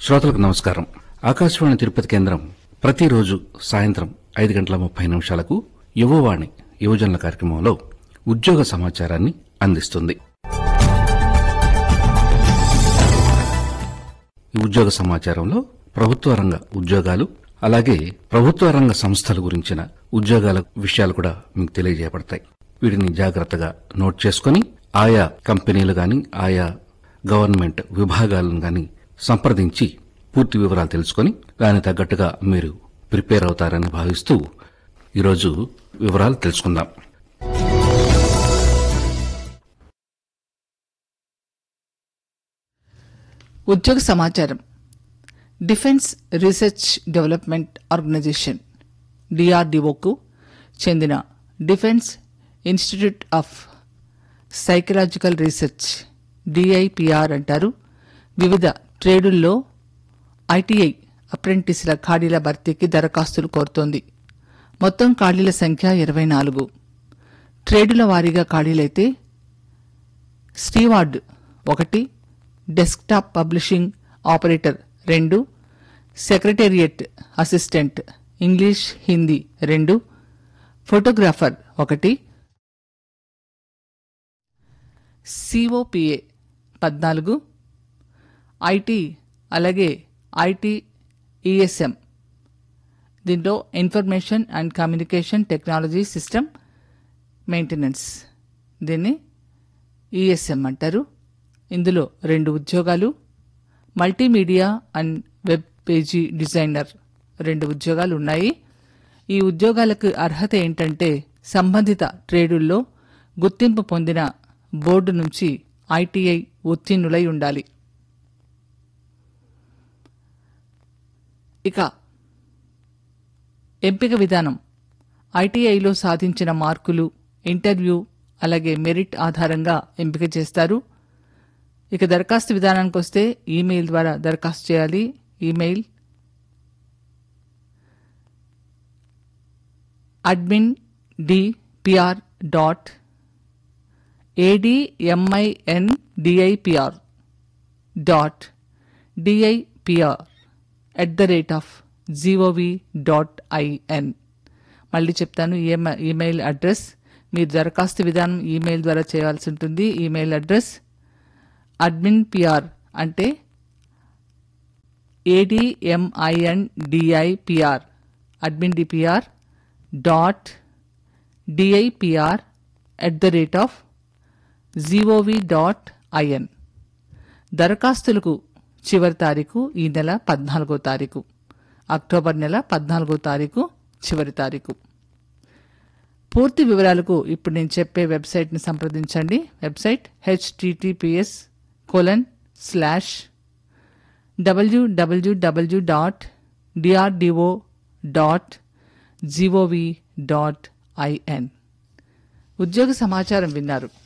శ్రోతలకు నమస్కారం ఆకాశవాణి తిరుపతి కేంద్రం ప్రతిరోజు సాయంత్రం ఐదు గంటల ముప్పై నిమిషాలకు యువవాణి యువజనుల కార్యక్రమంలో ఉద్యోగ సమాచారాన్ని అందిస్తుంది ఈ ఉద్యోగ సమాచారంలో ప్రభుత్వ రంగ ఉద్యోగాలు అలాగే ప్రభుత్వ రంగ సంస్థల గురించిన ఉద్యోగాల విషయాలు కూడా మీకు తెలియజేయబడతాయి వీటిని జాగ్రత్తగా నోట్ చేసుకుని ఆయా కంపెనీలు గాని ఆయా గవర్నమెంట్ విభాగాలను గాని సంప్రదించి పూర్తి వివరాలు తెలుసుకొని దానికి తగ్గట్టుగా మీరు ప్రిపేర్ అవుతారని భావిస్తూ ఈరోజు వివరాలు తెలుసుకుందాం ఉద్యోగ సమాచారం డిఫెన్స్ రీసెర్చ్ డెవలప్మెంట్ ఆర్గనైజేషన్ డిఆర్డిఓకు చెందిన defence institute of psychological research DIPR అంటారు వివిధ ట్రేడుల్లో ఐటీఐ అప్రెంటిస్ల ఖాళీల భర్తీకి దరఖాస్తులు కోరుతోంది మొత్తం ఖాళీల సంఖ్య ఇరవై నాలుగు ట్రేడుల వారీగా ఖాళీలైతే స్టీవార్డ్ ఒకటి డెస్క్టాప్ పబ్లిషింగ్ ఆపరేటర్ రెండు సెక్రటేరియట్ అసిస్టెంట్ ఇంగ్లీష్ హిందీ రెండు ఫోటోగ్రాఫర్ ఒకటి సిఓపిఏ పద్నాలుగు ఐటీ అలాగే ఐటీ ఈఎస్ఎం దీంట్లో information and communication technology system maintenance దీన్ని ఈఎస్ఎం అంటారు ఇందులో రెండు ఉద్యోగాలు multimedia and web page designer రెండు ఉద్యోగాలు ఉన్నాయి ఈ ఉద్యోగాలకు అర్హత ఏంటంటే సంబంధిత ట్రేడుల్లో గుర్తింపు పొందిన బోర్డు నుంచి ఐటీఐ ఉత్తీర్ణులై ఉండాలి ఇక ఎంపిక విధానం ఐటీఐలో సాధించిన మార్కులు ఇంటర్వ్యూ అలాగే మెరిట్ ఆధారంగా ఎంపిక చేస్తారు ఇక దరఖాస్తు విధానానికి వస్తే ఈమెయిల్ ద్వారా దరఖాస్తు చేయాలి email admin DPR dot ADMIN DIPR dot DIPR at the rate of GOV dot IN మళ్ళీ చెప్తాను ఈమె- ఈమెయిల్ అడ్రస్ మీరు దరఖాస్తు విధానం ఈమెయిల్ ద్వారా చేయాల్సి ఉంటుంది ఈమెయిల్ అడ్రస్ అడ్మిన్ పిఆర్ అంటే ADMIN DIPR admin DPR dot DIPR at the rate of GOV dot IN దరఖాస్తులకు చివరి తారీఖు ఈ నెల పద్నాలుగో తారీఖు అక్టోబర్ నెల పద్నాలుగో తారీఖు చివరి తారీఖు పూర్తి వివరాలకు ఇప్పుడు నేను చెప్పే వెబ్సైట్ని సంప్రదించండి website HTTPS colon slash WWW dot DRDO dot GOV dot IN ఉద్యోగ సమాచారం విన్నారు